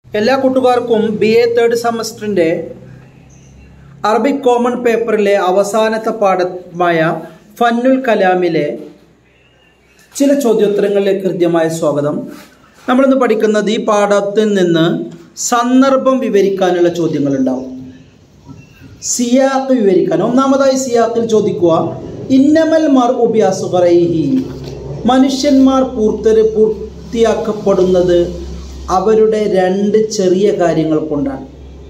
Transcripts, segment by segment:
എല്ലാ കൂട്ടുകാർക്കും B A third സെമസ്റ്ററിൻ്റെ അറബിക് കോമൺ പേപ്പറിലെ അവസാനത്തെ പാഠമായ ഫന്നുൽ കലാമിലെ ചില ചോദ്യോത്തരങ്ങളിലേക്ക് കൃത്യമായ സ്വാഗതം നമ്മളിന്ന് പഠിക്കുന്നത് ഈ പാഠത്തിൽ നിന്ന് സന്ദർഭം വിവരിക്കാനുള്ള ചോദ്യങ്ങളുണ്ടാവും സിയാക്ക് വിവരിക്കാൻ ഒന്നാമതായി സിയാക്കിൽ ചോദിക്കുക ഇന്നമൽ മർ ഉബിയാസുഹറൈഹി മനുഷ്യന്മാർ പൂർത്തര് പൂർത്തിയാക്കപ്പെടുന്നത് അവരുടെ രണ്ട് ചെറിയ കാര്യങ്ങൾ കൊണ്ടാണ്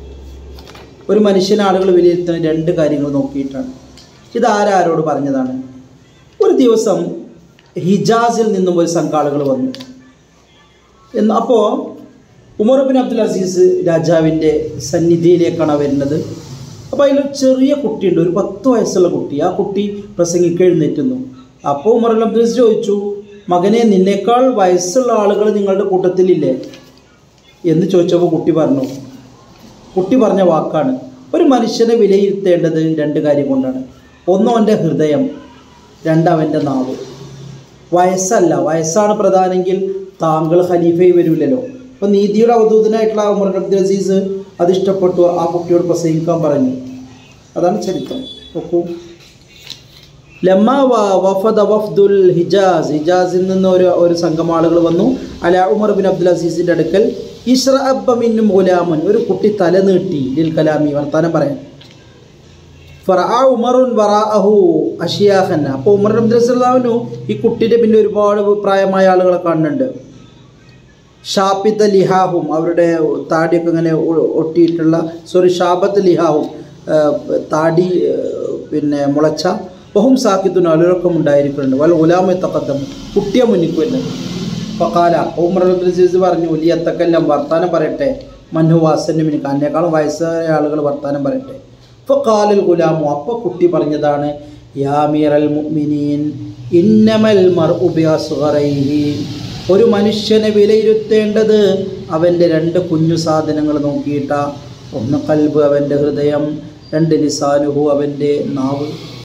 ഒരു മനുഷ്യൻ ആളുകൾ വിലയിരുത്തുന്ന രണ്ട് കാര്യങ്ങൾ നോക്കിയിട്ടാണ് ഇത് ആരാരോട് പറഞ്ഞതാണ് ഒരു ദിവസം ഹിജാസിൽ നിന്നും ഒരു സംഘം ആളുകൾ വന്നു എന്ന് അപ്പോൾ ഉമർ ബിൻ അബ്ദുൽ അസീസ് രാജാവിൻ്റെ സന്നിധിയിലേക്കാണ് വരുന്നത് അപ്പോൾ അതിലൊരു ചെറിയ കുട്ടിയുണ്ട് ഒരു പത്ത് വയസ്സുള്ള കുട്ടി ആ കുട്ടി പ്രസംഗിക്ക് എഴുന്നേറ്റുന്നു അപ്പോൾ ഉമർ ബിൻ അബ്ദുൽ അസീസ് ചോദിച്ചു മകനെ നിന്നേക്കാൾ വയസ്സുള്ള ആളുകൾ നിങ്ങളുടെ കൂട്ടത്തിലില്ലേ എന്ന് ചോദിച്ചപ്പോൾ കുട്ടി പറഞ്ഞു കുട്ടി പറഞ്ഞ വാക്കാണ് ഒരു മനുഷ്യനെ വിലയിരുത്തേണ്ടത് രണ്ട് കാര്യം കൊണ്ടാണ് ഒന്ന് അവൻ്റെ ഹൃദയം രണ്ട് അവൻ്റെ നാവ് വയസ്സല്ല വയസ്സാണ് പ്രധാനെങ്കിൽ താങ്കൾ ഖലീഫയിൽ വരില്ലല്ലോ അപ്പോൾ നീതിയുടെ അവധൂതനായിട്ടുള്ള ഉമർ അബ്ദുൽ അസീസ് അത് ഇഷ്ടപ്പെട്ടു ആ കുട്ടിയോട് പ്രസംഗിക്കാൻ പറഞ്ഞു അതാണ് ചരിത്രം നോക്കൂ ലമ്മ വ- വഫദ വഫ്ദുൽ ഹിജാസ് ഹിജാസിൽ നിന്ന് ഒരു ഒരു സംഘം ആളുകൾ വന്നു അല ഉമർ ബിൻ അബ്ദുൽ അസീസിൻ്റെ അടുക്കൽ ഇഷ്ര അബ്ബമിന്നും ഗുലാമൻ ഒരു കുട്ടി തല നീട്ടി ലിൽ കലാമി വർത്താനം പറയാൻ ഫറആ ഉമറുൻ വറാഅഹു അഷിയാഖൻ അപ്പോൾ ഉമർ ബിൻ അബ്ദുൽ അസീസ്ലാവിനു ഈ കുട്ടിയുടെ പിന്നെ ഒരുപാട് പ്രായമായ ആളുകളെ കാണുന്നുണ്ട് ഷാപ്പിത്ത ലിഹാഹും അവരുടെ താടിയൊക്കെ ഇങ്ങനെ ഒ- ഒട്ടിയിട്ടുള്ള സോറി ഷാബത്ത് ലിഹാഹും ആ, താടി ആ, പിന്നെ മുളച്ച ബഹും സാക്കിത്തുൻ അവരൊക്കെ ഉണ്ടായിരിക്കുന്നുണ്ട് വല്ല ഉലാമ തക്കത്തം കുട്ടിയെ മുന്നിക്ക് വരുന്നത് ഫക്കാല ഉമർ അബ്ദുൽ അസീസ് പറഞ്ഞു വലിയത്തക്കെല്ലാം വർത്താനം പറയട്ടെ മന്നുവാസന് മിനിക്ക് എന്നേക്കാളും വയസ്സായ ആളുകൾ വർത്താനം പറയട്ടെ ഫക്കാലൽ ഗുലാമു അപ്പോൾ കുട്ടി പറഞ്ഞതാണ് യാമീറൽ മുഅ്മിനീൻ ഇന്നമൽ മർ ഉബിയാസുഹറൈഹി ഒരു മനുഷ്യനെ വിലയിരുത്തേണ്ടത് അവൻ്റെ രണ്ട് കുഞ്ഞു സാധനങ്ങൾ നോക്കിയിട്ട ഒന്ന് കൽബ് അവൻ്റെ ഹൃദയം രണ്ട് ലിസാനുഹു അവൻ്റെ നാവ്